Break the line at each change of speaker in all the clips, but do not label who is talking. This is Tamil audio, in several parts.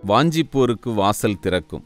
வாஞ்சிப்போருக்கு வாசல் திறக்கும்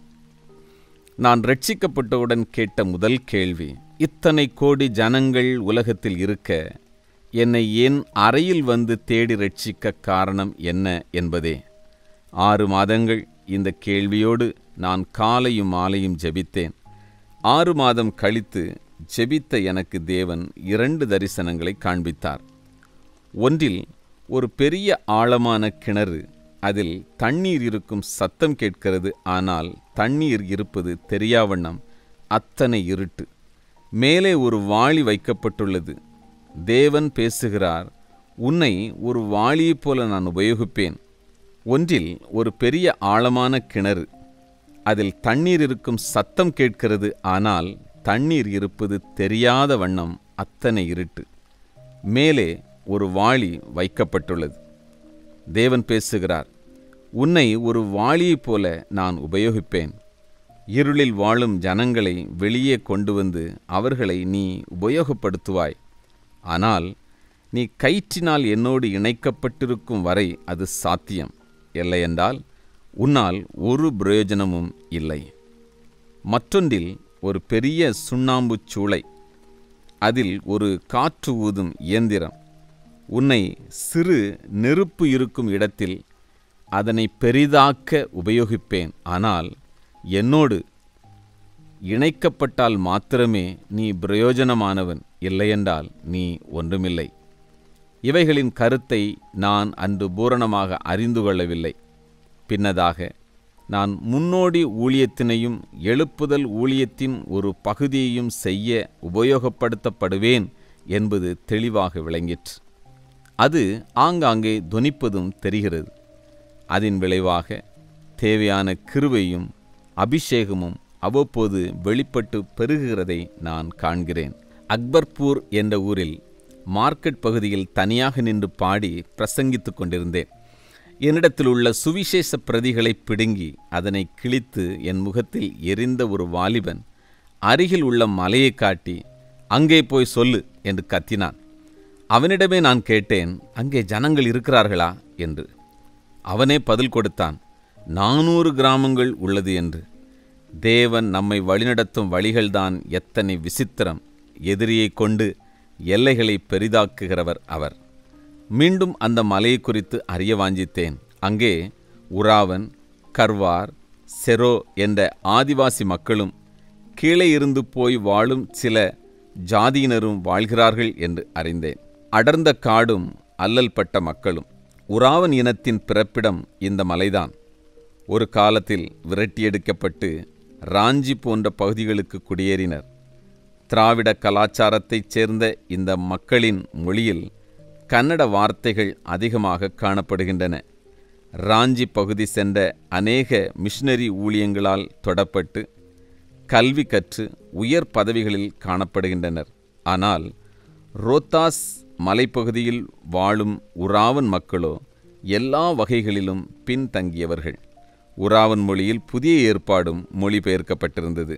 நான் ரட்சிக்கப்பட்டவுடன் கேட்ட முதல் கேள்வி இத்தனை கோடி ஜனங்கள் உலகத்தில் இருக்க என்னை என் அறையில் வந்து தேடி ரட்சிக்க காரணம் என்ன என்பதே ஆறு மாதங்கள் இந்த கேள்வியோடு நான் காலையும் மாலையும் ஜெபித்தேன் ஆறு மாதம் கழித்து ஜெபித்த எனக்கு தேவன் இரண்டு தரிசனங்களை காண்பித்தார் ஒன்றில் ஒரு பெரிய ஆழமான கிணறு அதில் தண்ணீர் இருக்கும் சத்தம் கேட்கிறது ஆனால் தண்ணீர் இருப்பது தெரியாவண்ணம் அத்தனை இருட்டு மேலே ஒரு வாளி வைக்கப்பட்டுள்ளது தேவன் பேசுகிறார் உன்னை ஒரு வாளியைப் போல நான் உபயோகிப்பேன் ஒன்றில் ஒரு பெரிய ஆழமான கிணறு அதில் தண்ணீர் இருக்கும் சத்தம் கேட்கிறது ஆனால் தண்ணீர் இருப்பது தெரியாத வண்ணம் அத்தனை இருட்டு மேலே ஒரு வாளி வைக்கப்பட்டுள்ளது தேவன் பேசுகிறார் உன்னை ஒரு வாளியைப் போல நான் உபயோகிப்பேன் இருளில் வாழும் ஜனங்களை வெளியே கொண்டு வந்து அவர்களை நீ உபயோகப்படுத்துவாய் ஆனால் நீ கயிற்றினால் என்னோடு இணைக்கப்பட்டிருக்கும் வரை அது சாத்தியம் இல்லையென்றால் உன்னால் ஒரு பிரயோஜனமும் இல்லை மற்றொன்றில் ஒரு பெரிய சுண்ணாம்புச் சூளை அதில் ஒரு காற்று ஊதும் இயந்திரம் உன்னை சிறு நெருப்பு இருக்கும் இடத்தில் அதனை பெரிதாக்க உபயோகிப்பேன் ஆனால் என்னோடு இணைக்கப்பட்டால் மாத்திரமே நீ பிரயோஜனமானவன் இல்லையென்றால் நீ ஒன்றுமில்லை இவைகளின் கருத்தை நான் அன்று பூரணமாக அறிந்து கொள்ளவில்லை பின்னதாக நான் முன்னோடி ஊழியத்தினையும் எழுப்புதல் ஊழியத்தின் ஒரு பகுதியையும் செய்ய உபயோகப்படுத்தப்படுவேன் என்பது தெளிவாக விளங்கிற்று அது ஆங்காங்கே தொனிப்பதும் தெரிகிறது அதன் விளைவாக தேவையான கிருவையும் அபிஷேகமும் அவ்வப்போது வெளிப்பட்டு பெருகுகிறதை நான் காண்கிறேன் அக்பர்பூர் என்ற ஊரில் மார்க்கெட் பகுதியில் தனியாக நின்று பாடி பிரசங்கித்துக் கொண்டிருந்தேன் என்னிடத்தில் உள்ள சுவிசேஷ பிரதிகளை பிடுங்கி அதனை கிழித்து என் முகத்தில் எரிந்த ஒரு வாலிபன் அருகில் உள்ள மலையை காட்டி அங்கே போய் சொல்லு என்று கத்தினான் அவனிடமே நான் கேட்டேன் அங்கே ஜனங்கள் இருக்கிறார்களா என்று அவனே பதில் கொடுத்தான் நானூறு கிராமங்கள் உள்ளது என்று தேவன் நம்மை வழிநடத்தும் வழிகள்தான் எத்தனை விசித்திரம் எதிரியை கொண்டு எல்லைகளை பெரிதாக்குகிறவர் அவர் மீண்டும் அந்த மலையை குறித்து அறிய வாஞ்சித்தேன் அங்கே உராவன் கர்வார் செரோ என்ற ஆதிவாசி மக்களும் கீழே இருந்து போய் வாழும் சில ஜாதியினரும் வாழ்கிறார்கள் என்று அறிந்தேன் அடர்ந்த காடும் அல்லல்பட்ட மக்களும் உராவன் இனத்தின் பிறப்பிடம் இந்த மலைதான் ஒரு காலத்தில் விரட்டியெடுக்கப்பட்டு ராஞ்சி போன்ற பகுதிகளுக்கு குடியேறினர் திராவிட கலாச்சாரத்தைச் சேர்ந்த இந்த மக்களின் மொழியில் கன்னட வார்த்தைகள் அதிகமாக காணப்படுகின்றன ராஞ்சி பகுதி சென்ற அநேக மிஷனரி ஊழியங்களால் தொடப்பட்டு கல்வி கற்று உயர் பதவிகளில் காணப்படுகின்றனர் ஆனால் ரோத்தாஸ் மலைப்பகுதியில் வாழும் உராவன் மக்களோ எல்லா வகைகளிலும் பின்தங்கியவர்கள் உராவன் மொழியில் புதிய ஏற்பாடும் மொழிபெயர்க்கப்பட்டிருந்தது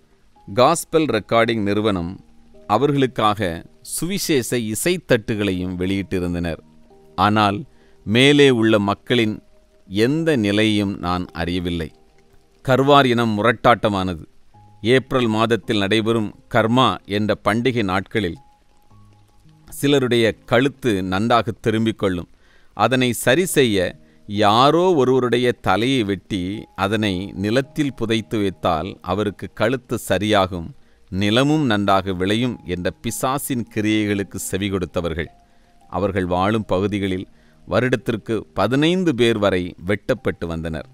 காஸ்பல் ரெக்கார்டிங் நிறுவனம் அவர்களுக்காக சுவிசேஷ இசைத்தட்டுகளையும் வெளியிட்டிருந்தனர் ஆனால் மேலே உள்ள மக்களின் எந்த நிலையையும் நான் அறியவில்லை கர்வார் இனம் முரட்டாட்டமானது ஏப்ரல் மாதத்தில் நடைபெறும் கர்மா என்ற பண்டிகை நாட்களில் சிலருடைய கழுத்து நன்றாக திரும்பிக் கொள்ளும் அதனை சரி செய்ய யாரோ ஒருவருடைய தலையை வெட்டி அதனை நிலத்தில் புதைத்து வைத்தால் அவருக்கு கழுத்து சரியாகும் நிலமும் நன்றாக விளையும் என்ற பிசாசின் கிரியைகளுக்கு செவி கொடுத்தவர்கள் அவர்கள் வாழும் பகுதிகளில் வருடத்திற்கு பதினைந்து பேர் வரை வெட்டப்பட்டு வந்தனர்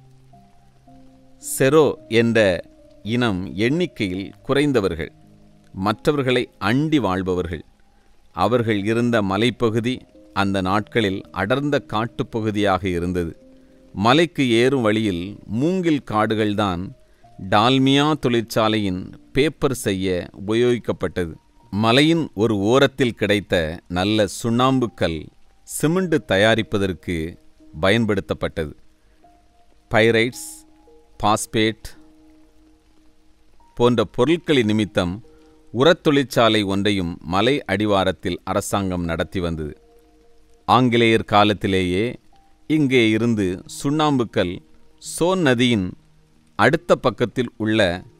செரோ என்ற இனம் எண்ணிக்கையில் குறைந்தவர்கள் மற்றவர்களை அண்டி வாழ்பவர்கள் அவர்கள் இருந்த மலைப்பகுதி அந்த நாட்களில் அடர்ந்த காட்டுப்பகுதியாக இருந்தது மலைக்கு ஏறும் வழியில் மூங்கில் காடுகள்தான் டால்மியா தொழிற்சாலையின் பேப்பர் செய்ய உபயோகிக்கப்பட்டது மலையின் ஒரு ஓரத்தில் கிடைத்த நல்ல சுண்ணாம்புக்கல் சிமெண்ட் தயாரிப்பதற்கு பயன்படுத்தப்பட்டது பைரைட்ஸ் பாஸ்பேட் போன்ற பொருட்களின் நிமித்தம் உரத் தொழிற்சாலை ஒன்றையும் மலை அடிவாரத்தில் அரசாங்கம் நடத்தி வந்தது ஆங்கிலேயர் காலத்திலேயே இங்கே இருந்து சுண்ணாம்புக்கல் சோன் நதியின் அடுத்த பக்கத்தில் உள்ள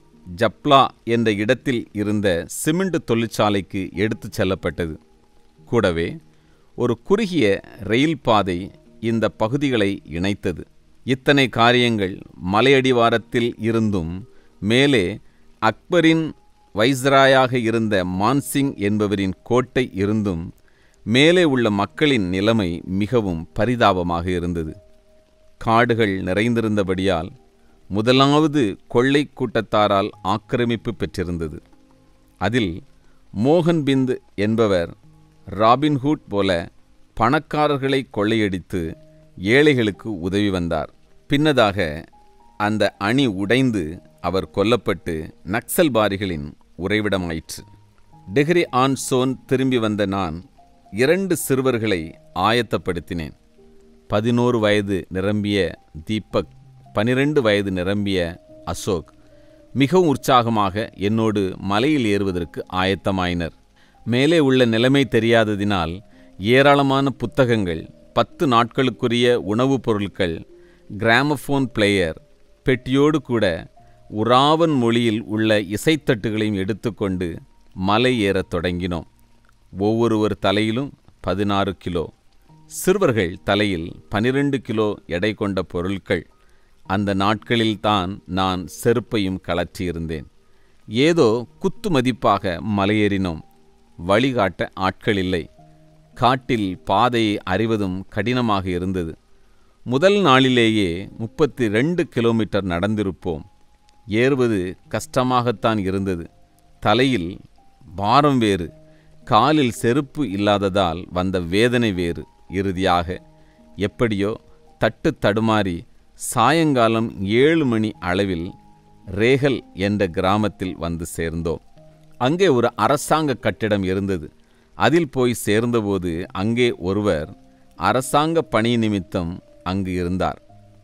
ஜப்லா என்ற இடத்தில் இருந்த சிமெண்ட் தொழிற்சாலைக்கு எடுத்துச் செல்லப்பட்டது கூடவே ஒரு குறுகிய ரயில் பாதை இந்த பகுதிகளை இணைத்தது இத்தனை காரியங்கள் மலையடிவாரத்தில் இருந்தும் மேலே அக்பரின் வைஸ்ராயாக இருந்த மான்சிங் என்பவரின் கோட்டை இருந்தும் மேலே உள்ள மக்களின் நிலைமை மிகவும் பரிதாபமாக இருந்தது காடுகள் நிறைந்திருந்தபடியால் முதலாவது கொள்ளை கூட்டத்தாரால் ஆக்கிரமிப்பு பெற்றிருந்தது அதில் மோகன் பிந்த் என்பவர் ராபின்ஹூட் போல பணக்காரர்களை கொள்ளையடித்து ஏழைகளுக்கு உதவி வந்தார் பின்னதாக அந்த அணி உடைந்து அவர் கொல்லப்பட்டு நக்சல்பாரிகளின் உறைவிடமாயிற்று டெஹ்ரி ஆன் சோன் திரும்பி வந்த நான் இரண்டு சிறுவர்களை ஆயத்தப்படுத்தினேன் பதினோரு வயது நிரம்பிய தீபக் பனிரெண்டு வயது நிரம்பிய அசோக் மிகவும் உற்சாகமாக என்னோடு மலையில் ஏறுவதற்கு ஆயத்தமாயினர் மேலே உள்ள நிலைமை தெரியாததினால் ஏராளமான புத்தகங்கள் பத்து நாட்களுக்குரிய உணவுப் பொருட்கள் கிராமஃபோன் பிளேயர் பெட்டியோடு கூட உராவன் மொழியில் உள்ள இசைத்தட்டுகளையும் எடுத்துக்கொண்டு மலை ஏறத் தொடங்கினோம் ஒவ்வொருவர் தலையிலும் பதினாறு கிலோ சிறுவர்கள் தலையில் பனிரெண்டு கிலோ எடை கொண்ட பொருட்கள் அந்த நாட்களில்தான் நான் செருப்பையும் கலற்றியிருந்தேன் ஏதோ குத்து மதிப்பாக மலையேறினோம் வழிகாட்ட ஆட்கள் இல்லை காட்டில் பாதையை அறிவதும் கடினமாக இருந்தது முதல் நாளிலேயே முப்பத்தி ரெண்டு கிலோமீட்டர் நடந்திருப்போம் ஏறுவது கஷ்டமாகத்தான் இருந்தது தலையில் பாரம் வேறு காலில் செருப்பு இல்லாததால் வந்த வேதனை வேறு இறுதியாக எப்படியோ தட்டு தடுமாறி சாயங்காலம் ஏழு மணி அளவில் ரேகல் என்ற கிராமத்தில் வந்து சேர்ந்தோம் அங்கே ஒரு அரசாங்க கட்டிடம் இருந்தது அதில் போய் சேர்ந்தபோது அங்கே ஒருவர் அரசாங்க பணி நிமித்தம் அங்கு இருந்தார்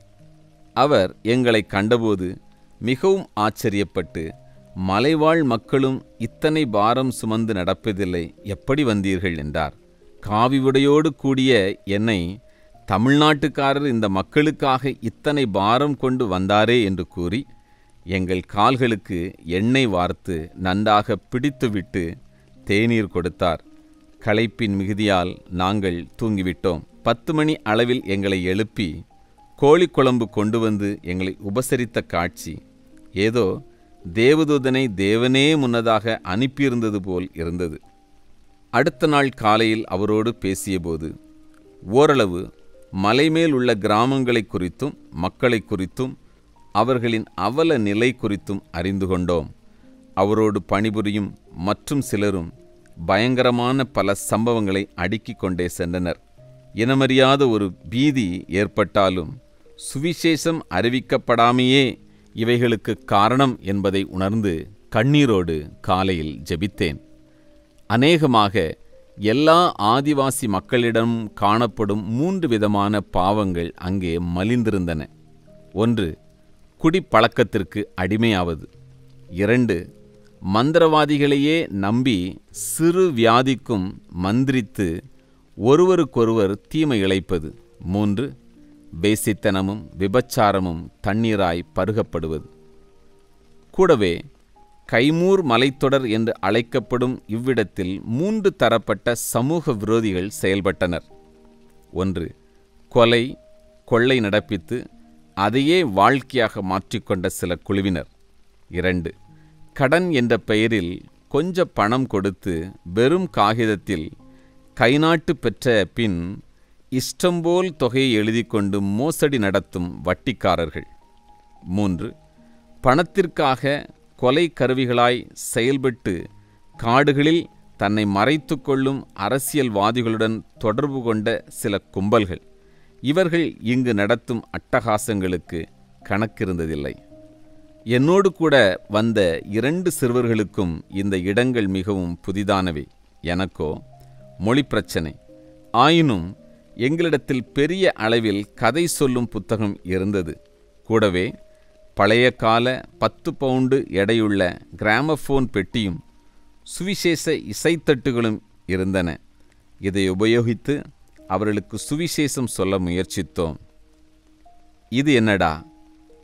அவர் எங்களை கண்டபோது மிகவும் ஆச்சரியப்பட்டு மலைவாழ் மக்களும் இத்தனை பாரம் சுமந்து நடப்பதில்லை எப்படி வந்தீர்கள் என்றார் காவி உடையோடு கூடிய என்னை தமிழ்நாட்டுக்காரர் இந்த மக்களுக்காக இத்தனை பாரம் கொண்டு வந்தாரே என்று கூறி எங்கள் கால்களுக்கு எண்ணெய் வார்த்து நன்றாக பிடித்துவிட்டு தேநீர் கொடுத்தார் களைப்பின் மிகுதியால் நாங்கள் தூங்கிவிட்டோம் பத்து மணி அளவில் எங்களை எழுப்பி கோழிக்குழம்பு கொண்டு வந்து எங்களை உபசரித்த காட்சி ஏதோ தேவதூதனை தேவனே முன்னதாக அனுப்பியிருந்தது போல் இருந்தது அடுத்த நாள் காலையில் அவரோடு பேசியபோது ஓரளவு மலைமேல் உள்ள கிராமங்களை குறித்தும் மக்களை குறித்தும் அவர்களின் அவல நிலை குறித்தும் அறிந்து கொண்டோம் அவரோடு பணிபுரியும் மற்றும் சிலரும் பயங்கரமான பல சம்பவங்களை அடுக்கிக் கொண்டே சென்றனர் இனமறியாத ஒரு பீதி ஏற்பட்டாலும் சுவிசேஷம் அறிவிக்கப்படாமையே இவைகளுக்கு காரணம் என்பதை உணர்ந்து கண்ணீரோடு காலையில் ஜெபித்தேன் அநேகமாக எல்லா ஆதிவாசி மக்களிடம் காணப்படும் மூன்று விதமான பாவங்கள் அங்கே மலிந்திருந்தன ஒன்று குடிப்பழக்கத்திற்கு அடிமையாவது இரண்டு மந்திரவாதிகளையே நம்பி சிறு வியாதிக்கும் மந்திரித்து ஒருவருக்கொருவர் தீமை இழைப்பது மூன்று பேசித்தனமும் விபச்சாரமும் தண்ணீராய் பருகப்படுவது கூடவே கைமூர் மலைத்தொடர் என்று அழைக்கப்படும் இவ்விடத்தில் மூன்று தரப்பட்ட சமூக விரோதிகள் செயல்பட்டனர் ஒன்று கொலை கொள்ளை நடப்பித்து அதையே வாழ்க்கையாக மாற்றிக்கொண்ட சில குழுவினர் இரண்டு கடன் என்ற பெயரில் கொஞ்ச பணம் கொடுத்து வெறும் காகிதத்தில் கைநாட்டு பெற்ற பின் இஷ்டம்போல் தொகையை எழுதி கொண்டு மோசடி நடத்தும் வட்டிக்காரர்கள் மூன்று பணத்திற்காக கொலை கருவிகளாய் செயல்பட்டு காடுகளில் தன்னை மறைத்து கொள்ளும் அரசியல்வாதிகளுடன் தொடர்பு கொண்ட சில கும்பல்கள் இவர்கள் இங்கு நடத்தும் அட்டகாசங்களுக்கு கணக்கிருந்ததில்லை என்னோடு கூட வந்த இரண்டு சிறுவர்களுக்கும் இந்த இடங்கள் மிகவும் புதிதானவை எனக்கோ மொழி பிரச்சனை ஆயினும் எங்களிடத்தில் பெரிய அளவில் கதை சொல்லும் புத்தகம் இருந்தது கூடவே பழைய கால பத்து பவுண்டு எடையுள்ள கிராமஃபோன் பெட்டியும் சுவிசேஷ இசைத்தட்டுகளும் இருந்தன இதை உபயோகித்து அவர்களுக்கு சுவிசேஷம் சொல்ல முயற்சித்தோம் இது என்னடா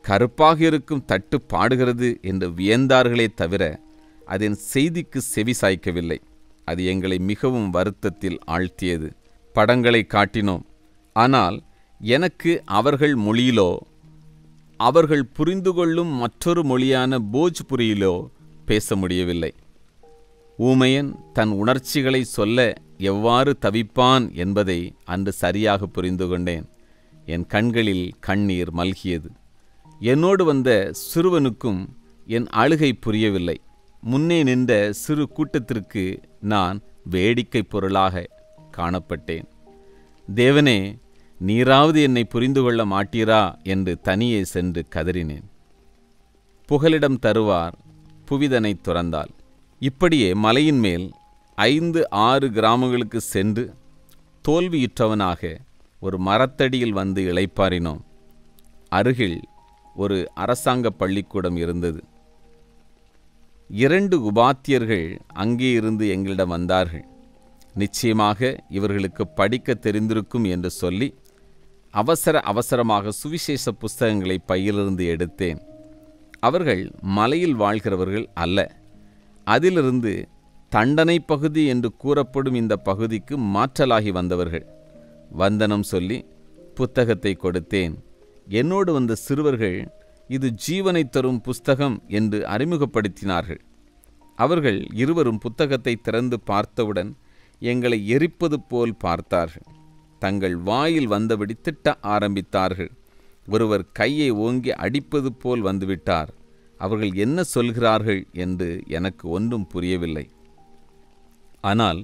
கருப்பாக இருக்கும் தட்டு பாடுகிறது என்று வியந்தார்களே தவிர அதன் செய்திக்கு செவி சாய்க்கவில்லை அது எங்களை மிகவும் வருத்தத்தில் ஆழ்த்தியது படங்களை காட்டினோம் ஆனால் எனக்கு அவர்கள் மொழியிலோ அவர்கள் புரிந்து கொள்ளும் மற்றொரு மொழியான போஜ்புரியிலோ பேச முடியவில்லை ஊமையன் தன் உணர்ச்சிகளை சொல்ல எவ்வாறு தவிப்பான் என்பதை அன்று சரியாக புரிந்து கொண்டேன் என் கண்களில் கண்ணீர் மல்கியது என்னோடு வந்த சிறுவனுக்கும் என் அழுகை புரியவில்லை முன்னே நின்ற சிறு கூட்டத்திற்கு நான் வேடிக்கை பொருளாக காணப்பட்டேன் தேவனே நீராவது என்னை புரிந்து கொள்ள மாட்டீரா என்று தனியே சென்று கதறினேன் புகலிடம் தருவார் புவிதனை துறந்தாள் இப்படியே மலையின் மேல் ஐந்து ஆறு கிராமங்களுக்கு சென்று தோல்வியுற்றவனாக ஒரு மரத்தடியில் வந்து இளைப்பாறினோம் அருகில் ஒரு அரசாங்க பள்ளிக்கூடம் இருந்தது இரண்டு உபாத்தியர்கள் அங்கே இருந்து எங்களிடம் வந்தார்கள் நிச்சயமாக இவர்களுக்கு படிக்க தெரிந்திருக்கும் என்று சொல்லி அவசர அவசரமாக சுவிசேஷ புஸ்தகங்களை பையிலிருந்து எடுத்தேன் அவர்கள் மலையில் வாழ்கிறவர்கள் அல்ல அதிலிருந்து தண்டனை பகுதி என்று கூறப்படும் இந்த பகுதிக்கு மாற்றலாகி வந்தவர்கள் வந்தனம் சொல்லி புத்தகத்தை கொடுத்தேன் என்னோடு வந்த சிறுவர்கள் இது ஜீவனை தரும் புஸ்தகம் என்று அறிமுகப்படுத்தினார்கள் அவர்கள் இருவரும் புத்தகத்தை திறந்து பார்த்தவுடன் எங்களை எரிப்பது போல் பார்த்தார்கள் தங்கள் வாயில் வந்தபடி திட்ட ஆரம்பித்தார்கள் ஒருவர் கையை ஓங்கி அடிப்பது போல் வந்துவிட்டார் அவர்கள் என்ன சொல்கிறார்கள் என்று எனக்கு ஒன்றும் புரியவில்லை ஆனால்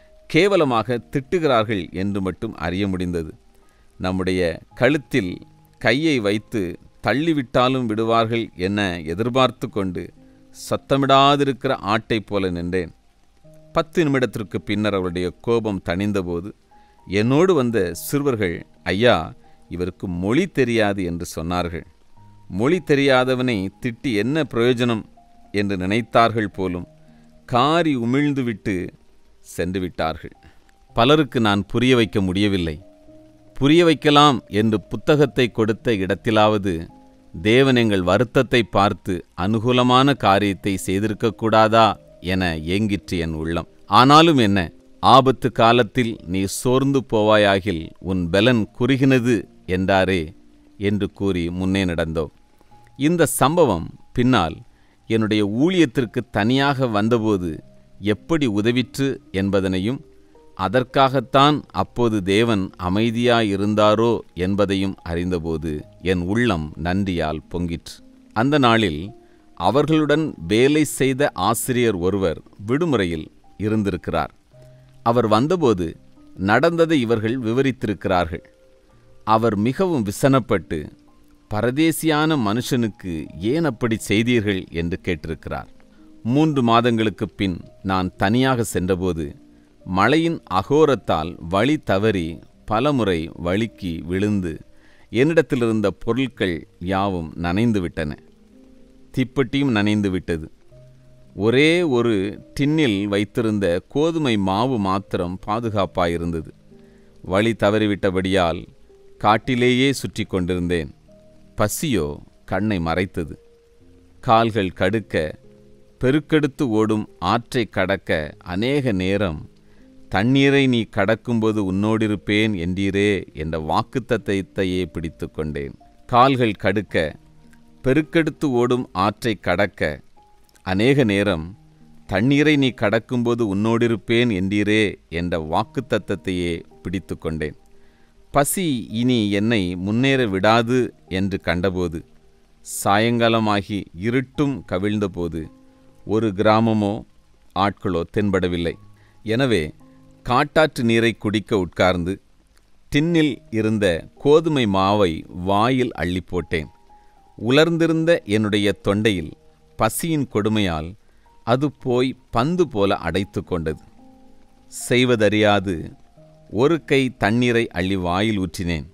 கேவலமாக திட்டுகிறார்கள் என்று மட்டும் அறிய முடிந்தது நம்முடைய கழுத்தில் கையை வைத்து தள்ளிவிட்டாலும் விடுவார்கள் என எதிர்பார்த்து கொண்டு சத்தமிடாதிருக்கிற ஆட்டை போல நின்றேன் பத்து நிமிடத்திற்கு பின்னர் அவருடைய கோபம் தணிந்தபோது என்னோடு வந்த சிறுவர்கள் ஐயா இவருக்கு மொழி தெரியாது என்று சொன்னார்கள் மொழி தெரியாதவனை திட்டி என்ன பிரயோஜனம் என்று நினைத்தார்கள் போலும் காரி உமிழ்ந்துவிட்டு சென்று விட்டார்கள் பலருக்கு நான் புரிய வைக்க முடியவில்லை புரிய வைக்கலாம் என்று புத்தகத்தை கொடுத்த இடத்திலாவது தேவன் எங்கள் வருத்தத்தை பார்த்து அனுகூலமான காரியத்தை செய்திருக்கக்கூடாதா என ஏங்கிற்று என் உள்ளம் ஆனாலும் என்ன ஆபத்து காலத்தில் நீ சோர்ந்து போவாயாகில் உன் பலன் குறுகினது என்றாரே என்று கூறி முன்னே நடந்தோம் இந்த சம்பவம் பின்னால் என்னுடைய ஊழியத்திற்கு தனியாக வந்தபோது எப்படி உதவிற்று என்பதனையும் அதற்காகத்தான் அப்போது தேவன் அமைதியாயிருந்தாரோ என்பதையும் அறிந்தபோது என் உள்ளம் நன்றியால் பொங்கிற்று அந்த நாளில் அவர்களுடன் வேலை செய்த ஆசிரியர் ஒருவர் விடுமுறையில் இருந்திருக்கிறார் அவர் வந்தபோது நடந்ததை இவர்கள் விவரித்திருக்கிறார்கள் அவர் மிகவும் விசனப்பட்டு பரதேசியான மனுஷனுக்கு ஏன் அப்படி செய்தீர்கள் என்று கேட்டிருக்கிறார் மூன்று மாதங்களுக்குப் பின் நான் தனியாக சென்றபோது மழையின் அகோரத்தால் வழி தவறி பலமுறை வழுக்கி விழுந்து என்னிடத்திலிருந்த பொருட்கள் யாவும் நனைந்து விட்டன தீப்பெட்டியும் நனைந்து விட்டது ஒரே ஒரு டின்னில் வைத்திருந்த கோதுமை மாவு மாத்திரம் பாதுகாப்பாயிருந்தது வழி தவறிவிட்டபடியால் காட்டிலேயே சுற்றி கொண்டிருந்தேன் பசியோ கண்ணை மறைத்தது கால்கள் கடுக்க பெருக்கெடுத்து ஓடும் ஆற்றை கடக்க அநேக நேரம் தண்ணீரை நீ கடக்கும்போது உன்னோடிருப்பேன் என்றீரே என்ற வாக்குத்தத்தையே பிடித்து கொண்டேன் கால்கள் கடுக்க பெருக்கெடுத்து ஓடும் ஆற்றை கடக்க அநேக நேரம் தண்ணீரை நீ கடக்கும்போது உன்னோடிருப்பேன் என்றீரே என்ற வாக்குத்தத்தத்தையே பிடித்து கொண்டேன் பசி இனி என்னை முன்னேற விடாது என்று கண்டபோது சாயங்காலமாகி இருட்டும் கவிழ்ந்தபோது ஒரு கிராமமோ ஆட்களோ தென்படவில்லை எனவே காட்டாற்று நீரை குடிக்க உட்கார்ந்து டின்னில் இருந்த கோதுமை மாவை வாயில் அள்ளி போட்டேன் உலர்ந்திருந்த என்னுடைய தொண்டையில் பசியின் கொடுமையால் அது போய் பந்து போல அடைத்து கொண்டது செய்வதறியாது ஒரு கை தண்ணீரை அள்ளி வாயில் ஊற்றினேன்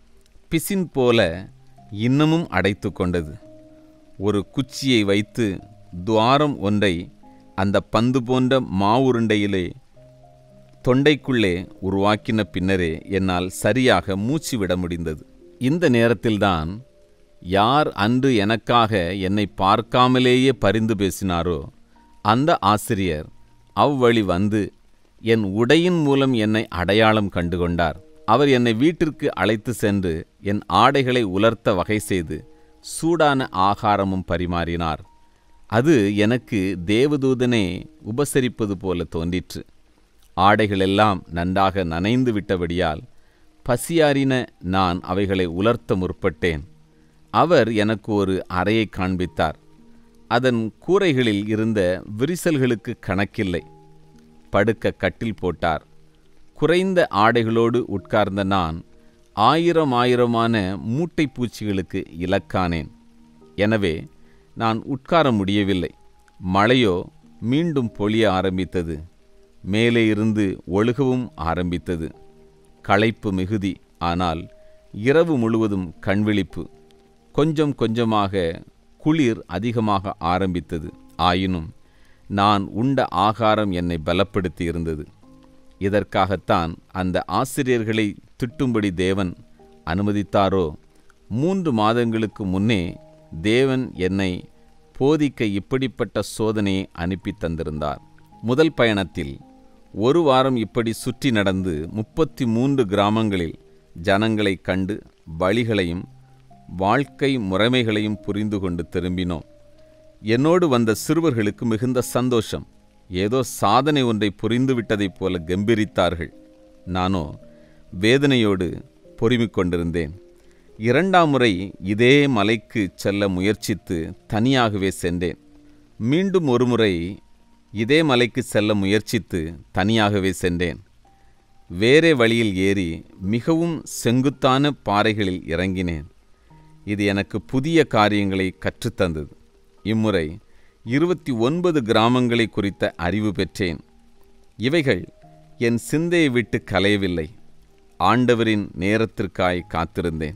பிசின் போல இன்னமும் அடைத்து கொண்டது ஒரு குச்சியை வைத்து துவாரம் ஒன்றை அந்த பந்து போன்ற மாவுருண்டையிலே தொண்டைக்குள்ளே உருவாக்கின பின்னரே என்னால் சரியாக மூச்சு விட முடிந்தது இந்த நேரத்தில்தான் யார் அன்று எனக்காக என்னை பார்க்காமலேயே பரிந்து பேசினாரோ அந்த ஆசிரியர் அவ்வழி வந்து என் உடையின் மூலம் என்னை அடையாளம் கண்டுகொண்டார் அவர் என்னை வீட்டிற்கு அழைத்து சென்று என் ஆடைகளை உலர்த்த வகை செய்து சூடான ஆகாரமும் பரிமாறினார் அது எனக்கு தேவதூதனே உபசரிப்பது போல தோன்றிற்று ஆடைகளெல்லாம் நன்றாக நனைந்து விட்டபடியால் பசியாறின நான் அவைகளை உலர்த்த முற்பட்டேன் அவர் எனக்கு ஒரு அறையை காண்பித்தார் அதன் கூரைகளில் இருந்த விரிசல்களுக்கு கணக்கில்லை படுக்க கட்டில் போட்டார் குறைந்த ஆடைகளோடு உட்கார்ந்த நான் ஆயிரம் ஆயிரமான மூட்டை பூச்சிகளுக்கு இலக்கானேன் எனவே நான் உட்கார முடியவில்லை மழையோ மீண்டும் பொழிய ஆரம்பித்தது மேலே இருந்து ஒழுகவும் ஆரம்பித்தது களைப்பு மிகுதி ஆனால் இரவு முழுவதும் கண்விழிப்பு கொஞ்சம் கொஞ்சமாக குளிர் அதிகமாக ஆரம்பித்தது ஆயினும் நான் உண்ட ஆகாரம் என்னை பலப்படுத்தி இருந்தது இதற்காகத்தான் அந்த ஆசிரியர்களை திட்டும்படி தேவன் அனுமதித்தாரோ மூன்று மாதங்களுக்கு முன்னே தேவன் என்னை போதிக்க இப்படிப்பட்ட சோதனையை அனுப்பி தந்திருந்தார் முதல் பயணத்தில் ஒரு வாரம் இப்படி சுற்றி நடந்து முப்பத்தி மூன்று கிராமங்களில் ஜனங்களை கண்டு வழிகளையும் வாழ்க்கை முறைமைகளையும் புரிந்து கொண்டு திரும்பினோம் என்னோடு வந்த சிறுவர்களுக்கு மிகுந்த சந்தோஷம் ஏதோ சாதனை ஒன்றை புரிந்துவிட்டதைப் போல கம்பீரித்தார்கள் நானோ வேதனையோடு பொறுமிக் கொண்டிருந்தேன் இரண்டாம் முறை இதே மலைக்கு செல்ல முயற்சித்து தனியாகவே சென்றேன் மீண்டும் ஒருமுறை இதே மலைக்கு செல்ல முயற்சித்து தனியாகவே சென்றேன் வேறே வழியில் ஏறி மிகவும் செங்குத்தான பாறைகளில் இறங்கினேன் இது எனக்கு புதிய காரியங்களை கற்றுத்தந்தது இம்முறை இருபத்தி ஒன்பது கிராமங்களை குறித்த அறிவு பெற்றேன் இவைகள் என் சிந்தையை விட்டு கலையவில்லை ஆண்டவரின் நேரத்திற்காய் காத்திருந்தேன்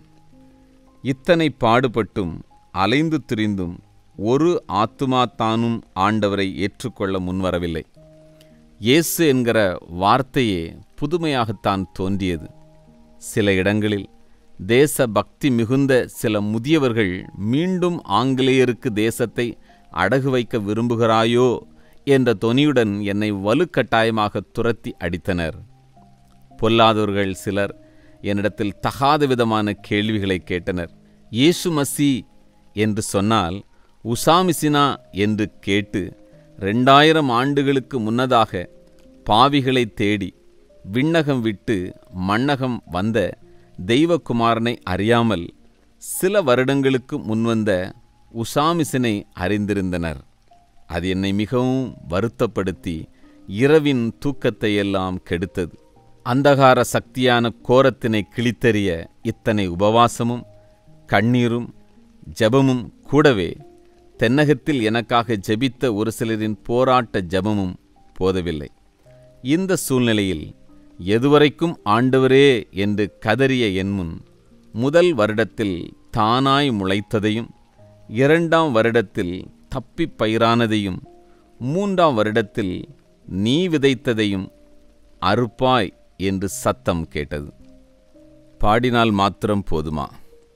இத்தனை பாடுபட்டும் அலைந்து திரிந்தும் ஒரு ஆத்துமா தானும் ஆண்டவரை ஏற்றுக்கொள்ள முன்வரவில்லை இயேசு என்கிற வார்த்தையே புதுமையாகத்தான் தோன்றியது சில இடங்களில் தேச பக்தி மிகுந்த சில முதியவர்கள் மீண்டும் ஆங்கிலேயருக்கு தேசத்தை அடகு வைக்க விரும்புகிறாயோ என்ற தொனியுடன் என்னை வலுக்கட்டாயமாக துரத்தி அடித்தனர் பொல்லாதவர்கள் சிலர் என்னிடத்தில் தகாத விதமான கேள்விகளை கேட்டனர் இயேசு மசி என்று சொன்னால் உசாமிசினா என்று கேட்டு ரெண்டாயிரம் ஆண்டுகளுக்கு முன்னதாக பாவிகளை தேடி விண்ணகம் விட்டு மண்ணகம் வந்த தெய்வகுமாரனை அறியாமல் சில வருடங்களுக்கு முன்வந்த உசாமிசினை அறிந்திருந்தனர் அது என்னை மிகவும் வருத்தப்படுத்தி இரவின் தூக்கத்தை எல்லாம் கெடுத்தது அந்தகார சக்தியான கோரத்தினை கிழித்தெறிய இத்தனை உபவாசமும் கண்ணீரும் ஜெபமும் கூடவே தென்னகத்தில் எனக்காக ஜெபித்த ஒரு சிலரின் போராட்ட ஜெபமும் போதவில்லை இந்த சூழ்நிலையில் எதுவரைக்கும் ஆண்டவரே என்று கதறிய என் முன் முதல் வருடத்தில் தானாய் முளைத்ததையும் இரண்டாம் வருடத்தில் தப்பிப் பயிரானதையும் மூன்றாம் வருடத்தில் நீ விதைத்ததையும் அறுப்பாய் என்று சத்தம் கேட்டது பாடினால் மாத்திரம் போதுமா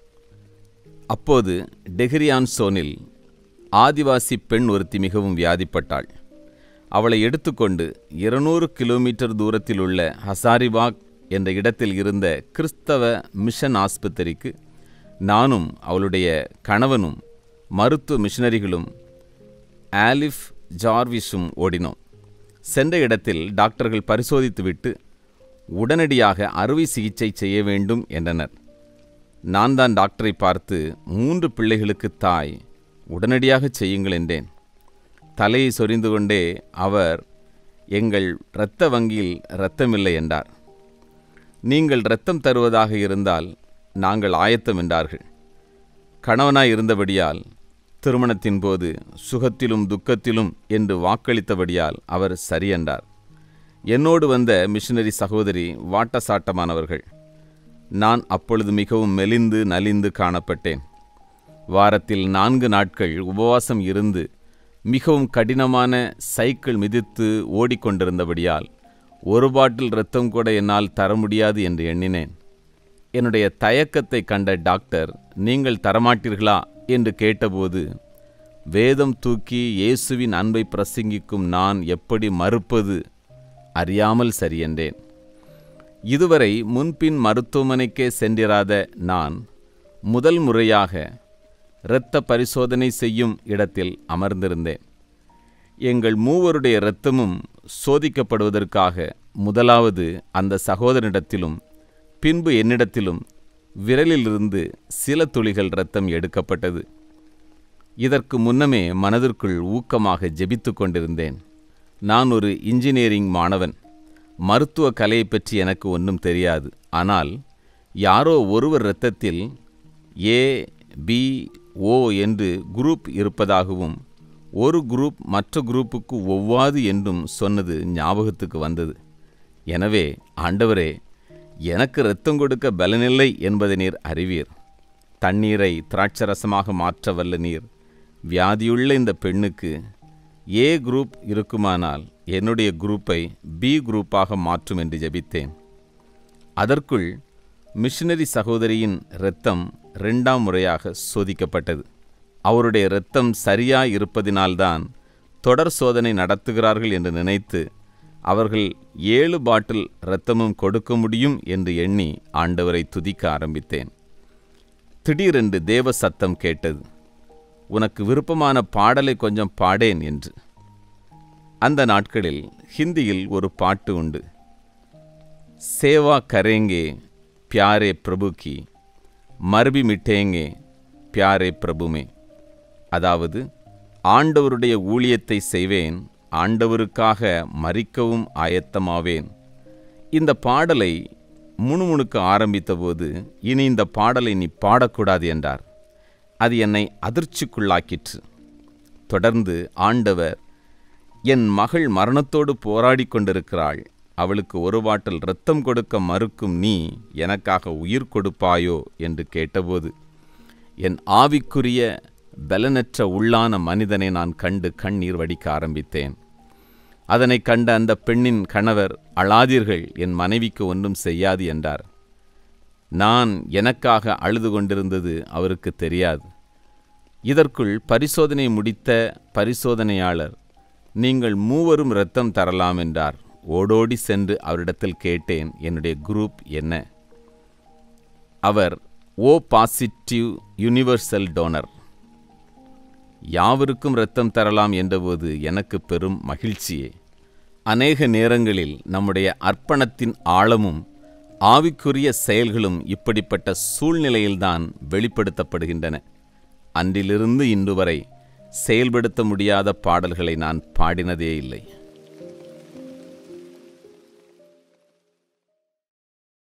அப்போது டெஹ்ரியான் சோனில் ஆதிவாசி பெண் ஒருத்தி மிகவும் வியாதிப்பட்டாள் அவளை எடுத்துக்கொண்டு இருநூறு கிலோமீட்டர் தூரத்தில் உள்ள ஹசாரிபாக் என்ற இடத்தில் இருந்த கிறிஸ்தவ மிஷன் ஆஸ்பத்திரிக்கு நானும் அவளுடைய கணவனும் மருத்துவ மிஷனரிகளும் ஆலிஃப் ஜார்விஸும் ஓடினோம் சென்ற இடத்தில் டாக்டர்கள் பரிசோதித்துவிட்டு உடனடியாக அறுவை சிகிச்சை செய்ய வேண்டும் என்றனர் நான் தான் டாக்டரை பார்த்து மூன்று பிள்ளைகளுக்கு தாய் உடனடியாக செய்யுங்கள் என்றேன் தலையை சொரிந்து கொண்டே அவர் எங்கள் இரத்த வங்கியில் இரத்தமில்லை என்றார் நீங்கள் இரத்தம் தருவதாக இருந்தால் நாங்கள் ஆயத்தம் என்றார்கள் கணவனாய் இருந்தபடியால் திருமணத்தின் போது சுகத்திலும் துக்கத்திலும் என்று வாக்களித்தபடியால் அவர் சரி என்றார் என்னோடு வந்த மிஷனரி சகோதரி வாட்டசாட்டமானவர்கள் நான் அப்பொழுது மிகவும் மெலிந்து நலிந்து காணப்பட்டேன் வாரத்தில் நான்கு நாட்கள் உபவாசம் இருந்து மிகவும் கடினமான சைக்கிள் மிதித்து ஓடிக்கொண்டிருந்தபடியால் ஒரு பாட்டில் இரத்தம் கூட என்னால் தர முடியாது என்று எண்ணினேன் என்னுடைய தயக்கத்தை கண்ட டாக்டர் நீங்கள் தரமாட்டீர்களா என்று கேட்டபோது வேதம் தூக்கி இயேசுவின் அன்பை பிரசங்கிக்கும் நான் எப்படி மறுப்பது அறியாமல் சரியென்றேன் இதுவரை முன்பின் மருத்துவமனைக்கே சென்றிராத நான் முதல் முறையாக இரத்த பரிசோதனை செய்யும் இடத்தில் அமர்ந்திருந்தேன் எங்கள் மூவருடைய இரத்தமும் சோதிக்கப்படுவதற்காக முதலாவது அந்த சகோதரனிடத்திலும் பின்பு என்னிடத்திலும் விரலிலிருந்து சில துளிகள் இரத்தம் எடுக்கப்பட்டது இதற்கு முன்னமே மனதிற்குள் ஊக்கமாக ஜெபித்து கொண்டிருந்தேன் நான் ஒரு இன்ஜினியரிங் மாணவன் மருத்துவ கலையை பற்றி எனக்கு ஒன்றும் தெரியாது ஆனால் யாரோ ஒருவர் இரத்தத்தில் ஏ பி ஓ என்று குரூப் இருப்பதாகவும் ஒரு குரூப் மற்ற குரூப்புக்கு ஒவ்வாது என்றும் சொன்னது ஞாபகத்துக்கு வந்தது எனவே ஆண்டவரே எனக்கு இரத்தம் கொடுக்க பலனில்லை என்பதை நீர் அறிவீர் தண்ணீரை திராட்சரசமாக மாற்ற வல்ல நீர் வியாதியுள்ள இந்த பெண்ணுக்கு ஏ குரூப் இருக்குமானால் என்னுடைய குரூப்பை பி குரூப்பாக மாற்றும் என்று ஜெபித்தேன் அதற்குள் மிஷனரி சகோதரியின் இரத்தம் ரெண்டாம் முறையாக சோதிக்கப்பட்டது அவருடைய இரத்தம் சரியாய் இருப்பதினால்தான் தொடர் சோதனை நடத்துகிறார்கள் என்று நினைத்து அவர்கள் ஏழு பாட்டில் இரத்தமும் கொடுக்க முடியும் என்று எண்ணி ஆண்டவரை துதிக்க ஆரம்பித்தேன் திடீரென்று தேவ சத்தம் கேட்டது உனக்கு விருப்பமான பாடலை கொஞ்சம் பாடேன் என்று அந்த நாட்களில் ஹிந்தியில் ஒரு பாட்டு உண்டு சேவா கரேங்கே பியாரே பிரபு கி மர்பி மிட்டேங்கே பியாரே பிரபுமே அதாவது ஆண்டவருடைய ஊழியத்தை செய்வேன் ஆண்டவருக்காக மறிக்கவும் ஆயத்தமாவேன் இந்த பாடலை முணுமுணுக்க ஆரம்பித்தபோது இனி இந்த பாடலை நீ பாடக்கூடாது என்றார் அது என்னை அதிர்ச்சிக்குள்ளாக்கிற்று தொடர்ந்து ஆண்டவர் என் மகள் மரணத்தோடு போராடி கொண்டிருக்கிறாள் அவளுக்கு ஒரு பாட்டில் இரத்தம் கொடுக்க மறுக்கும் நீ எனக்காக உயிர் கொடுப்பாயோ என்று கேட்டபோது என் ஆவிக்குரிய பலனற்ற உள்ளான மனிதனை நான் கண்டு கண்ணீர் வடிக்க ஆரம்பித்தேன் அதனை கண்ட அந்த பெண்ணின் கணவர் அழாதீர்கள் என் மனைவிக்கு ஒன்றும் செய்யாது என்றார் நான் எனக்காக அழுது கொண்டிருந்தது அவருக்கு தெரியாது இதற்குள் பரிசோதனை முடித்த பரிசோதனையாளர் நீங்கள் மூவரும் இரத்தம் தரலாம் என்றார் ஓடோடி சென்று அவரிடத்தில் கேட்டேன் என்னுடைய குரூப் என்ன அவர் ஓ பாசிட்டிவ் யுனிவர்சல் டோனர் யாவருக்கும் இரத்தம் தரலாம் என்றபோது எனக்கு பெரும் மகிழ்ச்சியே அநேக நேரங்களில் நம்முடைய அர்ப்பணத்தின் ஆழமும் ஆவிக்குரிய செயல்களும் இப்படிப்பட்ட சூழ்நிலையில்தான் வெளிப்படுத்தப்படுகின்றன அன்றிலிருந்து இன்று வரை செயல்படுத்த முடியாத பாடல்களை நான் பாடினதே இல்லை